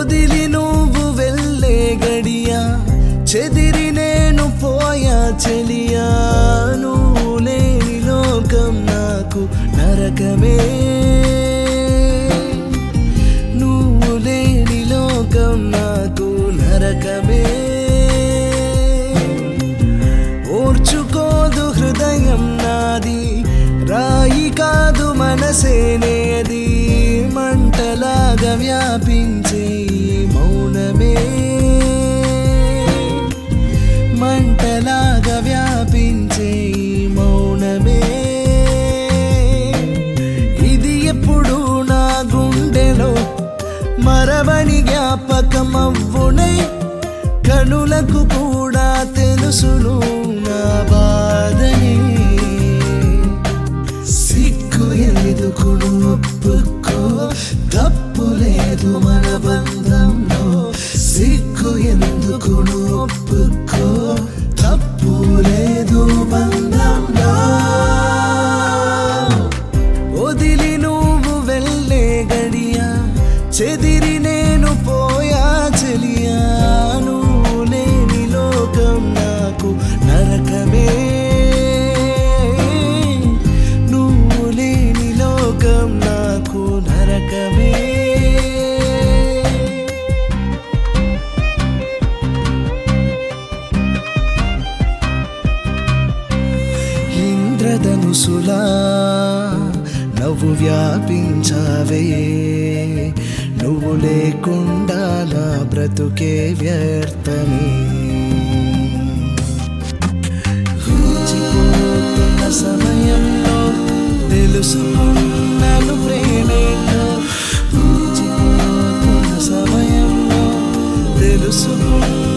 వదిలి నువ్వు వెళ్ళే గడియా చెదిరి నేను పోయా చెలియా నువ్వు లేని లోకం నాకు నరకమే నువ్వు లేని లోకం నాకు నరకమే ఓర్చుకోదు హృదయం నాది రాయి కాదు మనసేనేది మంటలాగా వ్యాపించే ఈ మౌనమే మంటలాగా వ్యాపించే ఈ మౌనమే ఇది ఎప్పుడు నా గుండెలో మరవని జ్ఞాపకం అవ్వునే కనులకు కూడా తెలుసును నా బాధని సిగ్గు ఎందుకు ఒప్పుకో తప్పు లేదు మన బంధంలో సిగ్గు ఎందుకు ఒప్పుకో తప్పు లేదు బంధంలో వదిలి నువ్వు వెళ్ళే గడియా చెదిరి నేను పోయా చెలియా నువ్వు లేని లోకం నాకు నరకమే నువ్వు లేని లోకం నాకు నరకమే ఇంద్రధనుసులా నవ్వు వ్యాపించావే నువ్వు లేకుండా నా బ్రతుకే వ్యర్థమే గడిచిపోతున్న సమయంలో తెలుసుకున్నాను ప్రేమేంటో గడిచిపోతున్న సమయంలో తెలుసుకున్నాను